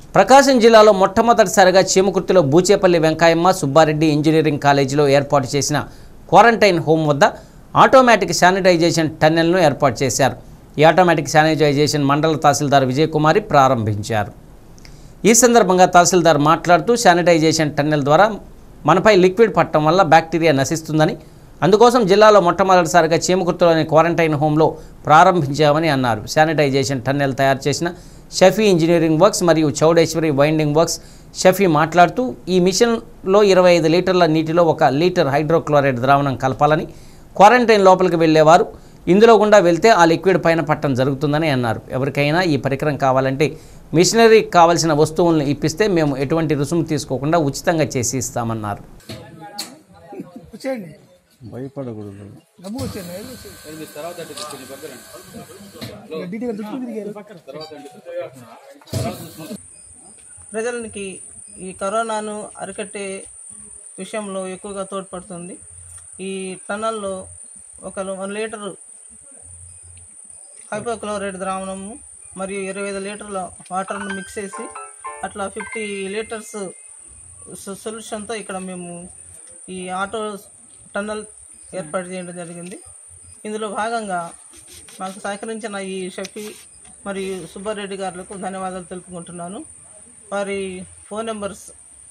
ప్రకాశం జిల్లాలో మొట్టమొదటిసారిగా చీమకుర్తిలో బూచేపల్లి వెంకాయమ్మ సుబ్బారెడ్డి ఇంజనీరింగ్ కాలేజీలో ఏర్పాటు చేసిన క్వారంటైన్ హోమ్ వద్ద ఆటోమేటిక్ శానిటైజేషన్ టన్నెల్ను ఏర్పాటు చేశారు ఈ ఆటోమేటిక్ శానిటైజేషన్ మండల తహసీల్దార్ విజయకుమారి ప్రారంభించారు ఈ సందర్భంగా తహసీల్దార్ మాట్లాడుతూ శానిటైజేషన్ టన్నెల్ ద్వారా మనపై లిక్విడ్ పట్టడం వల్ల బ్యాక్టీరియా నశిస్తుందని అందుకోసం జిల్లాలో మొట్టమొదటిసారిగా చీమకుర్తిలోని క్వారంటైన్ హోంలో ప్రారంభించామని అన్నారు శానిటైజేషన్ టన్నెల్ తయారు చేసిన షఫీ ఇంజనీరింగ్ వర్క్స్ మరియు చౌడేశ్వరి వైండింగ్ వర్క్స్ షఫీ మాట్లాడుతూ ఈ మిషన్లో ఇరవై ఐదు లీటర్ల నీటిలో ఒక లీటర్ హైడ్రోక్లోరైడ్ ద్రావణం కలపాలని క్వారంటైన్ లోపలికి వెళ్ళేవారు ఇందులో గుండా వెళ్తే ఆ లిక్విడ్ పైన పట్టడం జరుగుతుందని అన్నారు ఎవరికైనా ఈ పరికరం కావాలంటే మిషనరీ కావాల్సిన వస్తువులను ఇప్పిస్తే మేము ఎటువంటి రుసుము తీసుకోకుండా ఉచితంగా చేసి ఇస్తామన్నారు వచ్చేయండి భయపడకూడదు డబ్బు వచ్చేయండి గడ్డిగా దుక్కు తిరిగారు ప్రజలకి ఈ కరోనాను అరికట్టే విషయంలో ఎక్కువగా తోడ్పడుతుంది ఈ టన్నల్లో ఒక వన్ లీటరు హైపోక్లోరైడ్ ద్రావణము మరియు ఇరవై ఐదు లీటర్ల వాటర్ను మిక్స్ చేసి అట్లా ఫిఫ్టీ లీటర్స్ సొల్యూషన్తో ఇక్కడ మేము ఈ ఆటో టన్నల్ ఏర్పాటు చేయడం జరిగింది ఇందులో భాగంగా మాకు సహకరించిన ఈ షఫీ మరియు సుబ్బారెడ్డి గారులకు ధన్యవాదాలు తెలుపుకుంటున్నాను వారి ఫోన్ నెంబర్స్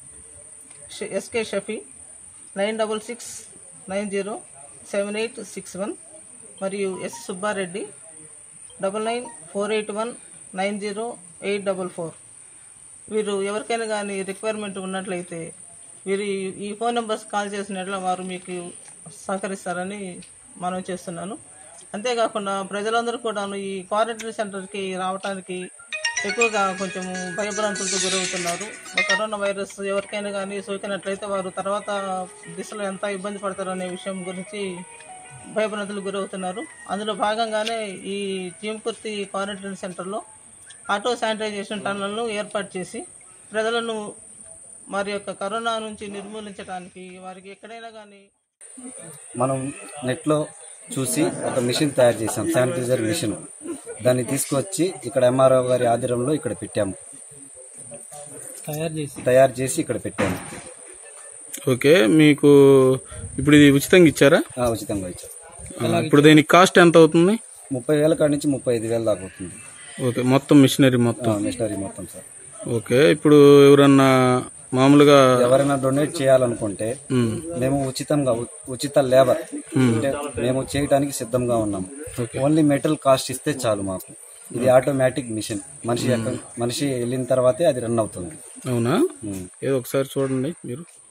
ష- SK Shafi nine double six nine zero seven eight six one మరియు S Subba Reddy double nine four eight one nine zero eight double four వీరు ఎవరికైనా కానీ రిక్వైర్మెంట్ ఉన్నట్లయితే వీరు ఈ- ఈ ఫోన్ నెంబర్స్ కాల్ చేసినట్ల వారు మీకు సహకరిస్తారని మనం చేస్తున్నాను అంతేకాకుండా ప్రజలందరూ కూడాను ఈ క్వారంటైన్ సెంటర్కి రావడానికి ఎక్కువగా కొంచెం భయభ్రాంతులతో గురవుతున్నారు ఆ కరోనా వైరస్ ఎవరికైనా కానీ సోకినట్లయితే వారు తర్వాత దిశలో ఎంత ఇబ్బంది పడతారు అనే విషయం గురించి భయభ్రాంతులకు గురవుతున్నారు అందులో భాగంగానే ఈ చీమకుర్తి క్వారంటైన్ సెంటర్లో ఆటో శానిటైజేషన్ టన్నులను ఏర్పాటు చేసి ప్రజలను వారి యొక్క కరోనా నుంచి నిర్మూలించడానికి వారికి ఎక్కడైనా కానీ మనం నెట్లో చూసి ఒక మిషన్ తయారు చేసాం శానిటైజర్ మిషన్ దాన్ని తీసుకొచ్చి ఇక్కడ ఎంఆర్ఓ గారి ఆధ్వర్యంలో ఇక్కడ పెట్టాము తయారు చేసి తయారు చేసి ఇక్కడ పెట్టాము ఓకే మీకు ఇప్పుడు ఇది ఉచితంగా ఇచ్చారా ఆ, ఉచితంగా ఇచ్చాం ఆ, ఇప్పుడు దీనికి కాస్ట్ ఎంత అవుతుంది ముప్పై వేల కాడి నుంచి ముప్పై ఐదు వేలు దాకా అవుతుంది ఓకే మొత్తం మిషనరీ మొత్తం ఆ, మిషనరీ మొత్తం సార్ ఓకే ఇప్పుడు ఎవరన్నా మామూలుగా ఎవరైనా డొనేట్ చేయాలనుకుంటే ఉమ్, మేము ఉచితంగా ఉ- ఉచిత లేబర్ అంటే మేము చేయడానికి సిద్ధంగా ఉన్నాము ఓన్లీ మెటల్ కాస్ట్ ఇస్తే చాలు మాకు ఇది ఆటోమేటిక్ మిషన్ మనిషి ఎక్క- మనిషి వెళ్ళిన తర్వాతే అది రన్ అవుతుంది అవునా ఉమ్. ఏదో ఒకసారి చూడండి మీరు